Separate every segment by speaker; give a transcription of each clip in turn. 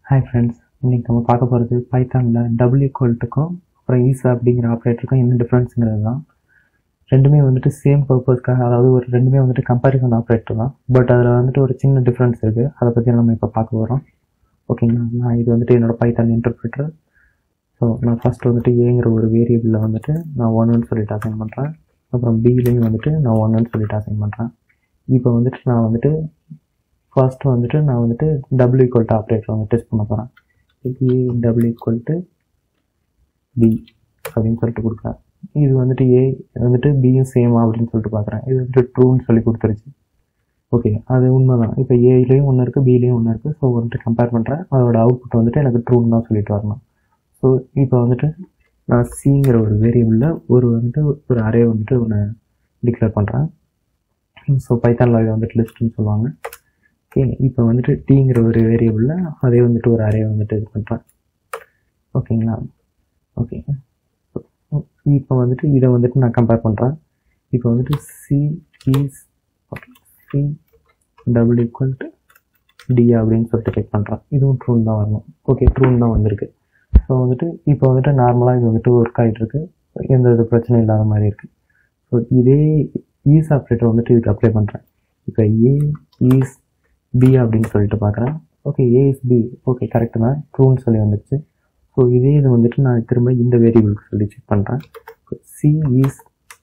Speaker 1: hi friends இன்றைக்கி நம்ம பார்க்க போகிறது பைத்தானில் டபுள் ஈக்குவல்ட்டுக்கும் அப்புறம் ஈஸா அப்படிங்கிற ஆப்ரேட்டருக்கும் என்ன டிஃப்ரென்ஸுங்கிறது தான் ரெண்டுமே வந்துட்டு சேம் பர்பஸ்க்காக அதாவது ஒரு ரெண்டுமே வந்துட்டு கம்பேரிசன் ஆப்ரேட்டர் தான் பட் அதில் வந்துட்டு ஒரு சின்ன டிஃப்ரென்ஸ் இருக்குது அதை பற்றி நம்ம இப்போ பார்க்க போகிறோம் ஓகேங்களா நான் இது வந்துட்டு என்னோடய பைத்தான் இன்டர்பிரிட்டர் ஸோ நான் ஃபஸ்ட்டு வந்துட்டு ஏங்கிற ஒரு வேரியபிளில் வந்துட்டு நான் ஒன்றுன்னு சொல்லிட்டு அசைன் பண்ணுறேன் அப்புறம் பிலையும் வந்துட்டு நான் ஒன்றுன்னு சொல்லிட்டு அசைன் பண்ணுறேன் இப்போ வந்துட்டு நான் வந்துட்டு ஃபர்ஸ்ட் வந்துட்டு நான் வந்துட்டு டபுள் ஈக்குவல் டு ஆப்ரேட்டர் வந்து டெஸ்ட் பண்ண போகிறேன் A double equal to B அப்படின்னு சொல்லிட்டு கொடுக்குறேன் இது வந்துட்டு ஏ வந்துட்டு பியும் சேம் அப்படின்னு சொல்லிட்டு பார்க்குறேன் இது வந்துட்டு ட்ரூன்னு சொல்லி கொடுத்துருச்சு ஓகே அது உண்மை தான் இப்போ ஏலையும் ஒன்று இருக்குது பிலையும் ஒன்று இருக்குது ஸோ வந்துட்டு கம்பேர் பண்ணுறேன் அதோட அவுட்புட் வந்துட்டு எனக்கு ட்ரூன்னு தான் சொல்லிட்டு வரணும் ஸோ இப்போ வந்துட்டு நான் சிங்கிற ஒரு வேரியபிளில் ஒரு வந்துட்டு ஒரு அரே வந்துட்டு ஒன்று டிக்ளேர் பண்ணுறேன் ஸோ பைத்தானில் இதை வந்துட்டு லிஸ்ட்டுன்னு சொல்லுவாங்க ஓகே இப்போ வந்துட்டு டீங்கிற ஒரு வேரியபிளில் அதே வந்துட்டு ஒரு அரே வந்துட்டு இது பண்ணுறேன் ஓகேங்களா ஓகே இப்போ வந்துட்டு இதை வந்துட்டு நான் கம்பேர் பண்ணுறேன் இப்போ வந்துட்டு C is C double equal to D அப்படின்னு சொல்லிட்டு செக் பண்ணுறேன் இதுவும் ட்ரூன் தான் வரணும் ஓகே ட்ரூன் தான் வந்திருக்கு ஸோ வந்துட்டு இப்போ வந்துட்டு நார்மலாக இது வந்துட்டு ஒர்க் ஆகிட்டுருக்கு எந்த வித பிரச்சனையும் இல்லாத மாதிரி இருக்குது ஸோ இதே ஈஸ் ஆப்ரேட்டர் வந்துட்டு இதுக்கு அப்ளை பண்ணுறேன் இப்போ ஏ ஈஸ் பி அப்படின்னு சொல்லிட்டு பார்க்குறேன் okay A is B okay correct தான் ட்ரூன்னு சொல்லி வந்துடுச்சு ஸோ இதே இது வந்துட்டு நான் திரும்ப இந்த வேரியபிளுக்கு சொல்லி செக் பண்ணுறேன் சி இஸ்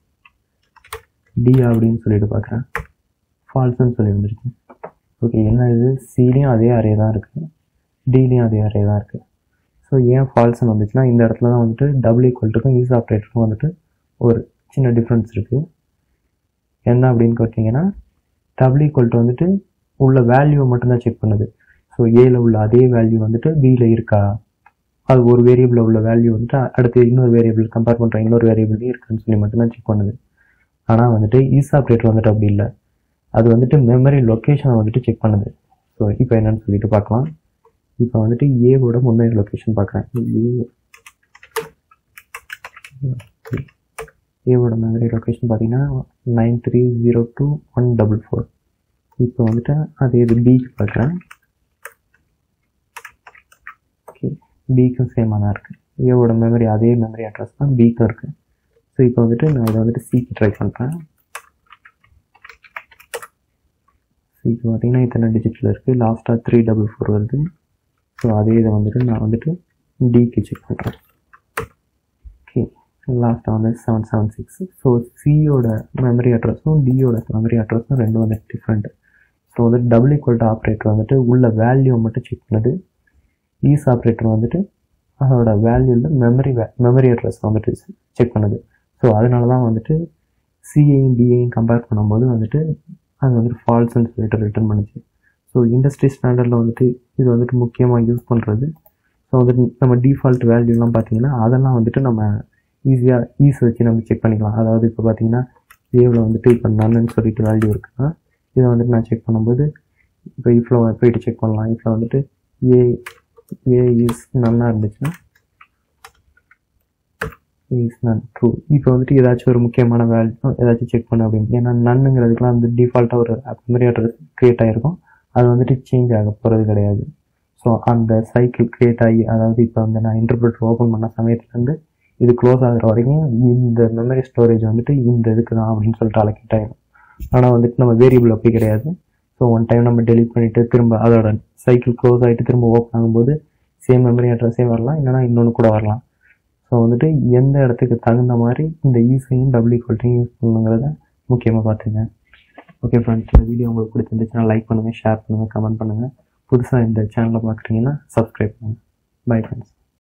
Speaker 1: டி அப்படின்னு சொல்லிட்டு பார்க்குறேன் ஃபால்ஸ்ன்னு சொல்லி வந்துருக்கு ஓகே என்ன இது சிலையும் அதே அரே தான் இருக்குது டிலையும் அதே அரே தான் இருக்குது ஸோ ஏன் ஃபால்ஸ்னு வந்துச்சுன்னா இந்த இடத்துல தான் வந்துட்டு டபுள் ஈக்குவல்ட்டுக்கும் ஈஸ் ஆப்ரேட்டருக்கும் வந்துட்டு ஒரு சின்ன டிஃப்ரென்ஸ் இருக்குது என்ன அப்படின்னு கேட்டிங்கன்னா டபுள் ஈக்குவல்ட்டு வந்துட்டு உள்ள வேல்யூவை மட்டும்தான் செக் பண்ணுது ஸோ ஏல உள்ள அதே வேல்யூ வந்துட்டு பியில் இருக்கா அது ஒரு வேரியபிளில் உள்ள வேல்யூ வந்துட்டு அடுத்து இன்னொரு வேரியபிள் கம்பேர் பண்ணுற இன்னொரு வேரியபிள்லேயும் இருக்குன்னு சொல்லி மட்டும்தான் செக் பண்ணுது ஆனால் வந்துட்டு ஈஸ் ஆப்ரேட்டர் வந்துட்டு அப்படி இல்லை அது வந்துட்டு மெமரி லொக்கேஷனை வந்துட்டு செக் பண்ணுது ஸோ இப்போ என்னன்னு சொல்லிட்டு பார்க்கலாம் இப்போ வந்துட்டு ஏவோட முன்னேற லொக்கேஷன் பார்க்குறேன் ஏ ஏவோட மெமரி லொக்கேஷன் பார்த்தீங்கன்னா nine three zero two one double four இப்போ வந்துட்டு அது இது பிக்கு பார்க்குறேன் ஓகே பிக்கும் சேமாக தான் இருக்குது ஏவோட மெமரி அதே மெமரி அட்ரஸ் தான் பிக்கும் இருக்குது ஸோ இப்போ வந்துட்டு நான் இதை வந்துட்டு சிக்கு ட்ரை பண்ணுறேன் சிக்கு பார்த்தீங்கன்னா இத்தனை டிஜிட்டில் இருக்குது லாஸ்ட்டாக த்ரீ டபுள் ஃபோர் வருது ஸோ அதே இதை வந்துட்டு நான் வந்துட்டு டிக்கு செக் பண்ணுறேன் ஓகே லாஸ்ட்டாக வந்து செவன் செவன் சிக்ஸ் ஸோ சியோட மெமரி அட்ரஸும் டியோட மெமரி அட்ரஸும் ரெண்டும் வந்து டிஃப்ரெண்ட்டு ஸோ வந்து டபுள் ஈக்குவல்ட்டு ஆப்ரேட்டர் வந்துட்டு உள்ள வேல்யூ மட்டும் செக் பண்ணுது ஈஸ் ஆப்ரேட்டர் வந்துட்டு அதோட வேல்யூவில் மெமரி வே மெமரி அட்ரஸ் வந்துட்டு செக் பண்ணுது ஸோ அதனால தான் வந்துட்டு சிஐயும் டிஐயும் கம்பேர் பண்ணும்போது வந்துட்டு அது வந்துட்டு ஃபால்ஸ்ன்னு சொல்லிட்டு ரிட்டர்ன் பண்ணுச்சு ஸோ இண்டஸ்ட்ரி ஸ்டாண்டர்டில் வந்துட்டு இது வந்துட்டு முக்கியமாக யூஸ் பண்ணுறது ஸோ வந்துட்டு நம்ம டிஃபால்ட் வேல்யூலாம் பார்த்தீங்கன்னா அதெல்லாம் வந்துட்டு நம்ம ஈஸியாக ஈஸ் வச்சு நம்ம செக் பண்ணிக்கலாம் அதாவது இப்போ பார்த்தீங்கன்னா ஏவில் வந்துட்டு இப்போ நன்னு சொல்லிட்டு வேல்யூ இருக்குன்னா இதை வந்துட்டு நான் செக் பண்ணும்போது இப்போ இஃப்ல போயிட்டு செக் பண்ணலாம் இஃப்ல வந்துட்டு ஏ ஏ இஸ் நன்னாக இருந்துச்சுன்னா இஸ் நன் ட்ரூ இப்போ வந்துட்டு ஏதாச்சும் ஒரு முக்கியமான வேல்யூ ஏதாச்சும் செக் பண்ண அப்படின்னு ஏன்னா நன்னுங்கிறதுக்குலாம் வந்து டிஃபால்ட்டாக ஒரு மெமரி அட்ரஸ் க்ரியேட் ஆகிருக்கும் அது வந்துட்டு சேஞ்ச் ஆக போகிறது கிடையாது ஸோ அந்த சைக்கிள் க்ரியேட் ஆகி அதாவது இப்போ வந்து நான் இன்டர்பிரிட்டர் ஓப்பன் பண்ண சமயத்துலேருந்து இது க்ளோஸ் ஆகிற வரைக்கும் இந்த மெமரி ஸ்டோரேஜ் வந்துட்டு இந்த இதுக்கு தான் அப்படின்னு சொல்லிட்டு அலக்கேட் ஆகிடும் ஆனால் வந்துட்டு நம்ம வேரியபிள் அப்படி கிடையாது ஸோ ஒன் டைம் நம்ம டெலிட் பண்ணிவிட்டு திரும்ப அதோட சைக்கிள் க்ளோஸ் ஆகிட்டு திரும்ப ஓப்பன் ஆகும்போது சேம் மெமரி அட்ரஸே வரலாம் இல்லைனா இன்னொன்று கூட வரலாம் ஸோ வந்துட்டு எந்த இடத்துக்கு தகுந்த மாதிரி இந்த ஈஸையும் டபுள் ஈக்குவல்ட்டையும் யூஸ் பண்ணுங்கிறத முக்கியமாக பார்த்துங்க ஓகே ஃப்ரெண்ட்ஸ் இந்த வீடியோ உங்களுக்கு பிடிச்சிருந்துச்சுன்னா லைக் பண்ணுங்கள் ஷேர் பண்ணுங்கள் கமெண்ட் பண்ணுங்கள் புதுசாக இந்த சேனலை பார்க்குறீங்கன்னா சப்ஸ்கிரைப் பண்ணுங்கள் பை ஃப்ரெண்ட்ஸ்